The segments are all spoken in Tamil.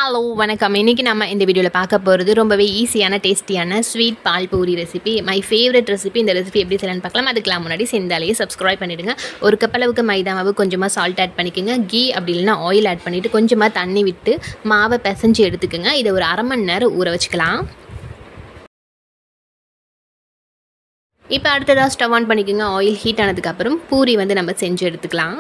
ஹலோ வணக்கம் இன்றைக்கி நம்ம இந்த வீடியோவில் பார்க்க போகிறது ரொம்பவே ஈஸியான டேஸ்டியான ஸ்வீட் பால் puri recipe my favourite recipe இந்த ரெசிபி எப்படி செய்யலாம்னு பார்க்கலாம் அதுக்கெல்லாம் முன்னாடி செந்தாலேயே சப்ஸ்கிரைப் பண்ணிவிடுங்க ஒரு கப் அளவுக்கு மைதா மாவு கொஞ்சமாக சால்ட் ஆட் பண்ணிக்கோங்க கீ அப்படி இல்லைன்னா ஆயில் ஆட் பண்ணிவிட்டு கொஞ்சமாக தண்ணி விட்டு மாவை பிசைஞ்சு எடுத்துக்கோங்க இதை ஒரு அரை மணி நேரம் ஊற வச்சுக்கலாம் இப்போ அடுத்ததாக ஸ்டவ் ஆன் பண்ணிக்கோங்க ஆயில் ஹீட் ஆனதுக்கப்புறம் பூரி வந்து நம்ம செஞ்சு எடுத்துக்கலாம்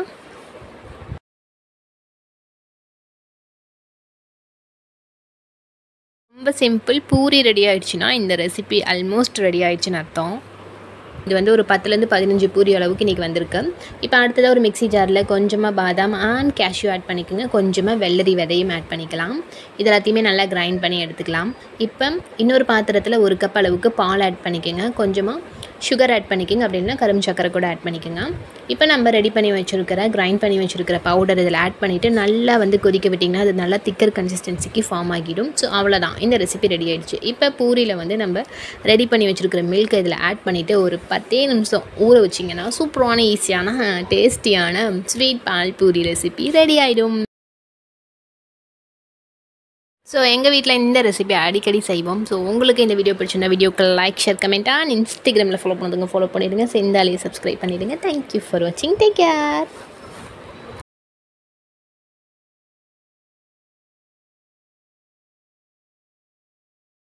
ரொம்ப சிம்பிள் பூரி ரெடி ஆயிடுச்சுன்னா இந்த ரெசிபி ஆல்மோஸ்ட் ரெடி ஆயிடுச்சுன்னு அர்த்தம் இது வந்து ஒரு பத்துலேருந்து பதினஞ்சு பூரி அளவுக்கு இன்றைக்கி வந்திருக்கு இப்போ அடுத்ததாக ஒரு மிக்சி ஜாரில் கொஞ்சமாக பாதாம் அண்ட் கேஷ்யூ ஆட் பண்ணிக்கோங்க கொஞ்சமாக வெள்ளரி விதையும் ஆட் பண்ணிக்கலாம் இது எல்லாத்தையுமே நல்லா கிரைண்ட் பண்ணி எடுத்துக்கலாம் இப்போ இன்னொரு பாத்திரத்தில் ஒரு கப் அளவுக்கு பால் ஆட் பண்ணிக்கோங்க கொஞ்சமாக சுகர் ஆட் பண்ணிக்கோங்க அப்படின்னா கரும்பு சக்கரை கூட ஆட் பண்ணிக்கோங்க இப்போ நம்ம ரெடி பண்ணி வச்சுருக்கிற கிரைண்ட் பண்ணி வச்சுருக்கிற பவுடர் இதில் ஆட் பண்ணிவிட்டு நல்லா வந்து கொதிக்க விட்டிங்கன்னா அது நல்லா திக்கர் கன்சிஸ்டன்சிக்கு ஃபார்ம் ஆகிடும் ஸோ அவ்வளோதான் இந்த ரெசிபி ரெடி ஆகிடுச்சு இப்போ பூரியில் வந்து நம்ம ரெடி பண்ணி வச்சுருக்கிற மில்க் இதில் ஆட் பண்ணிவிட்டு ஒரு பத்தே நிமிஷம் ஊற வச்சிங்கன்னா சூப்பரான ஈஸியான டேஸ்டியான ஸ்வீட் பால் பூரி ரெசிபி ரெடி ஆகிடும் ஸோ எங்கள் வீட்டில் இந்த ரெசிபி அடிக்கடி செய்வோம் ஸோ உங்களுக்கு இந்த வீடியோ பிடிச்சிருந்தா வீடியோக்கு லைக் ஷேர் கமெண்ட் அண்ட் இன்ஸ்டாகிராமில் ஃபாலோ பண்ணுறதுங்க ஃபாலோ பண்ணிவிடுங்க செந்தாலேயே சப்ஸ்கிரைப் பண்ணிவிடுங்க தேங்க்யூ ஃபார் வாட்சிங் டேக் கேர்